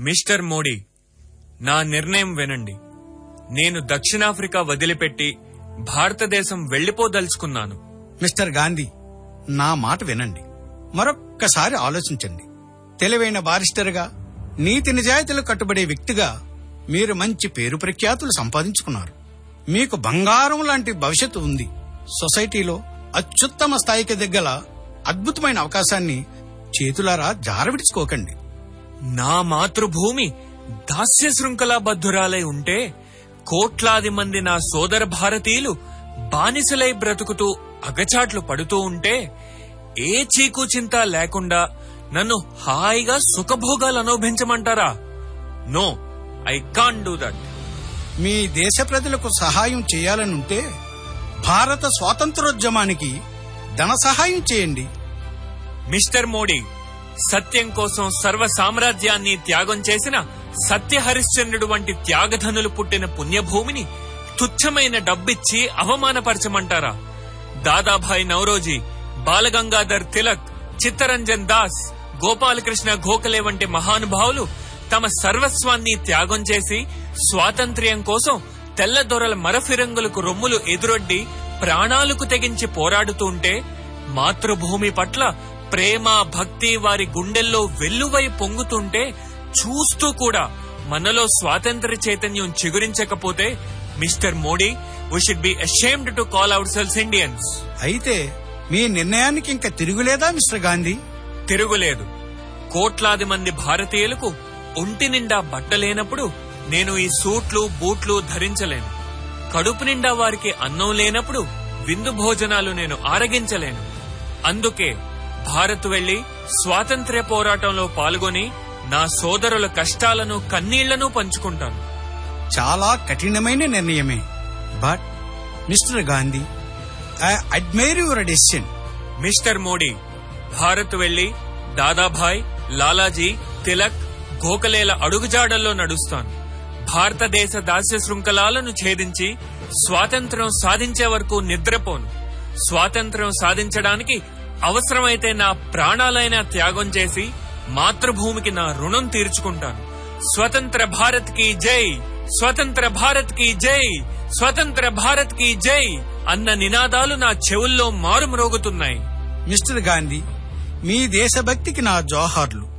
mister Modi నా నిర్ణయం వినండి నేను దక్షిణాఫ్రికా వదిలిపెట్టి భారతదేశం వెళ్లిపోదలుచుకున్నాను మిస్టర్ గాంధీ నా మాట వినండి మరొక్కసారి ఆలోచించండి తెలివైన బారిస్టర్గా నీతి నిజాయితీలు కట్టుబడే వ్యక్తిగా మీరు మంచి పేరు ప్రఖ్యాతులు సంపాదించుకున్నారు మీకు బంగారం లాంటి భవిష్యత్తు ఉంది సొసైటీలో అత్యుత్తమ స్థాయికి దిగ్గల అద్భుతమైన అవకాశాన్ని చేతులారా జారవిడుచుకోకండి నా మాతృభూమి దాస్య శృంఖలాబద్ధురాలై ఉంటే కోట్లాది మంది నా సోదర భారతీయులు బానిసలై బ్రతుకుతూ అగచాట్లు పడుతూ ఉంటే ఏ చీకు చింత లేకుండా నన్ను హాయిగా సుఖభోగాలు అనుభవించమంటారా no I can do that మీ దేశ ప్రజలకు సహాయం చేయాలనుంటే భారత స్వాతంత్రోద్యమానికి ధన సహాయం చేయండి మిస్టర్ మోడీ సత్యం కోసం సర్వ సామ్రాజ్యాన్ని త్యాగం చేసిన సత్య హరిశ్చంద్రుడు వంటి త్యాగధనులు పుట్టిన పుణ్యభూమిని తుచ్చమైన డబ్బిచ్చి అవమానపరచమంటారా దాదాభాయ్ నౌరోజీ బాలగంగాధర్ తిలక్ చిత్తరంజన్ దాస్ గోపాలకృష్ణ గోఖలే వంటి మహానుభావులు తమ సర్వస్వాన్ని త్యాగం చేసి స్వాతంత్ర్యం కోసం తెల్ల దొరల మరఫిరంగులకు రొమ్ములు ఎదురొడ్డి ప్రాణాలకు తెగించి పోరాడుతుంటే మాతృభూమి పట్ల ప్రేమ భక్తి వారి గుండెల్లో వెల్లువై పొంగుతుంటే చూస్తూ కూడా మనలో స్వాతంత్ర చైతన్యం చిగురించకపోతే mister Modi we should be ashamed to call ourselves Indians అయితే మీ నిర్ణయానికి ఇంకా తిరుగులేదా మిస్టర్ గాంధీ తిరుగులేదు కోట్లాది మంది భారతీయులకు ఒంటి నిండా బట్టలేనప్పుడు నేను ఈ సూట్లు బూట్లు ధరించలేను కడుపు నిండా వారికి అన్నం లేనప్పుడు విందు భోజనాలు నేను ఆరగించలేను అందుకే భారత్ వెళ్లి స్వాతంత్ర్య పోరాటంలో పాల్గొని నా సోదరుల కష్టాలను కన్నీళ్లను పంచుకుంటాను చాలా కఠినమైన నిర్ణయమే but mister Gandhi I admire your decision mister Modi Bharat వెళ్లి దాదాభాయ్ లాలాజీ తిలక్ గోఖలేల అడుగుజాడల్లో నడుస్తాను భారతదేశ దాస్య శృంఖలాలను ఛేదించి స్వాతంత్ర్యం సాధించే వరకు నిద్రపోను స్వాతంత్ర్యం సాధించడానికి అవసరమైతే నా ప్రాణాలైనా త్యాగం చేసి మాతృభూమికి నా రుణం తీర్చుకుంటాను స్వతంత్ర భారత్ కి జై స్వతంత్ర భారత్ కి జై స్వతంత్ర భారత్ కి జై అన్న నినాదాలు నా చెవుల్లో మారుమ్రోగుతున్నాయి మిస్టర్ గాంధీ మీ దేశభక్తికి నా జోహార్లు